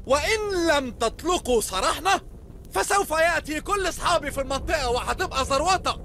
وإن لم تطلقوا سراحنا فسوف يأتي كل أصحابي في المنطقة وهتبقى ثروتة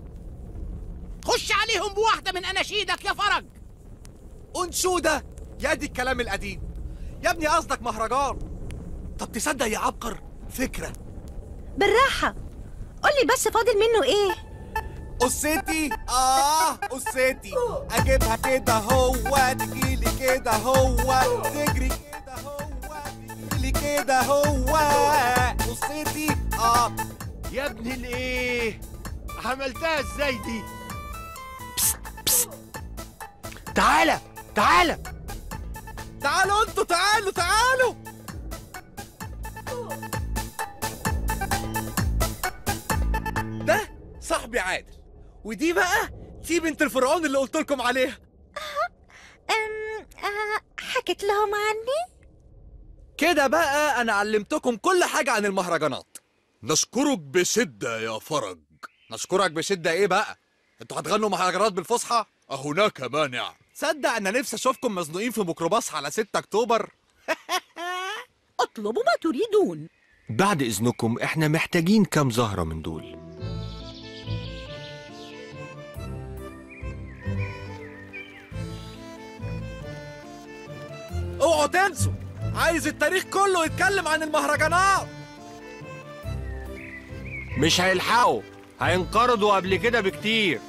خش عليهم بواحدة من أناشيدك يا فرج أنشودة يا دي الكلام القديم يا ابني قصدك مهرجان طب تصدق يا عبقر فكرة بالراحة قولي بس فاضل منه ايه قصتي اه قصتي اجيبها كده هو تجيلي كده هو تجري كده هو تجيلي كده هو قصتي اه يا ابن الايه عملتها ازاي دي تعالى تعالى تعالوا انتوا تعالوا تعالوا ده صاحبي عادل ودي بقى دي بنت الفرعون اللي قلت لكم عليها أم آه حكت لهم عني كده بقى انا علمتكم كل حاجة عن المهرجانات نشكرك بشدة يا فرج نشكرك بشدة ايه بقى انتوا هتغنوا مهرجانات بالفصحى أهناك مانع تصدق انا نفسي اشوفكم مزنوقين في ميكروباص على 6 اكتوبر اطلبوا ما تريدون بعد اذنكم احنا محتاجين كام زهرة من دول اوعوا تنسوا عايز التاريخ كله يتكلم عن المهرجانات مش هيلحقوا هينقرضوا قبل كده بكتير